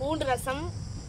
பூண்டு ரசம்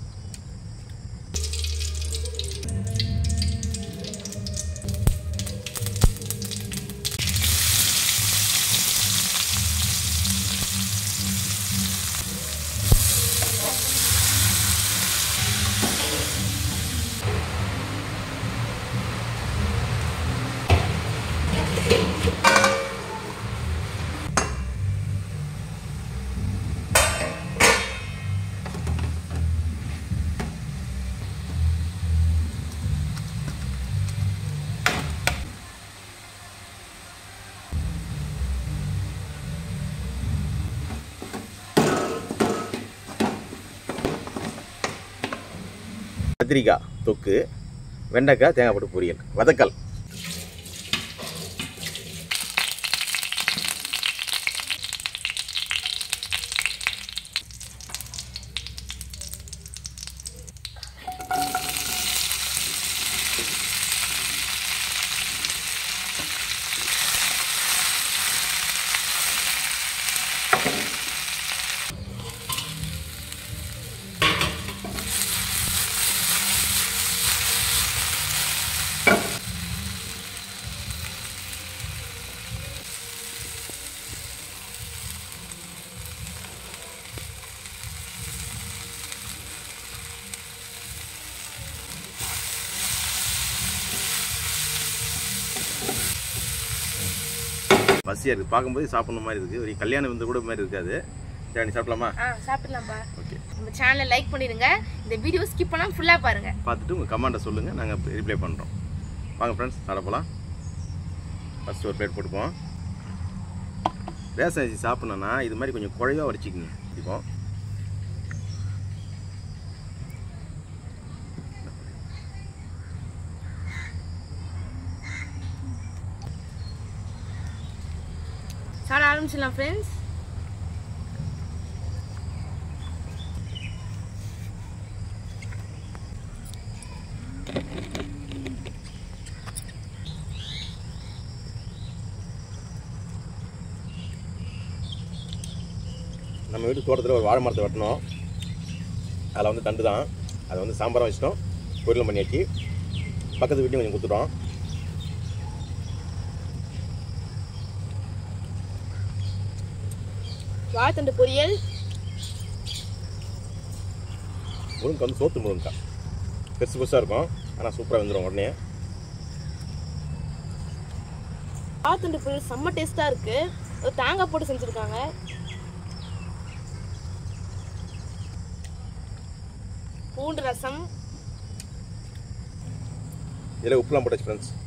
கத்திரிக்காய் தொக்கு வெண்டைக்காய் தேங்காய் போட்டு பொரியல் வதக்கல் பசியாக இருக்குது பார்க்கும்போது சாப்பிட்ற மாதிரி இருக்குது ஒரு கல்யாணம் வந்து கூட மாதிரி இருக்காது சரி நீ சாப்பிடலாமா ஆ சாப்பிடலாம்ப்பா ஓகே நம்ம சேனலை லைக் பண்ணிடுங்க இந்த வீடியோ ஸ்கிப் பண்ணாம ஃபுல்லா பாருங்க பார்த்துட்டு உங்கள் கமெண்ட்டை சொல்லுங்கள் நாங்கள் ரிப்ளை பண்ணுறோம் வாங்க ஃப்ரெண்ட்ஸ் சாப்பிட போகலாம் ஃபஸ்ட்டு ஒரு பிளேட் போட்டுப்போம் ரேஷன் அரிசி சாப்பிட்ணுன்னா இது மாதிரி கொஞ்சம் குழைவாக வடிச்சிக்கங்க இப்போ சாப்பிட ஆரம்பிச்சிடலாம் ஃப்ரெண்ட்ஸ் நம்ம வீட்டு தோட்டத்தில் ஒரு வாழை மரத்தை வெட்டினோம் அதில் வந்து தண்டு தான் அதை வந்து சாம்பாரம் வச்சிட்டோம் பொரியலும் பண்ணியாச்சு பக்கத்து வீட்லையும் கொஞ்சம் கொடுத்துட்டோம் வாழைத்தண்டு பொரியல் முருங்கை வந்து சோத்து முருங்கக்காய் பெருசு பெருசாக இருக்கும் ஆனால் சூப்பராக வந்துடும் உடனே வாழைத்தண்டு பொரியல் செம்ம டேஸ்டா இருக்கு ஒரு தேங்காய் போட்டு செஞ்சிருக்காங்க பூண்டு ரசம் இதில் உப்புலாம் போட்டாச்சு ஃப்ரெண்ட்ஸ்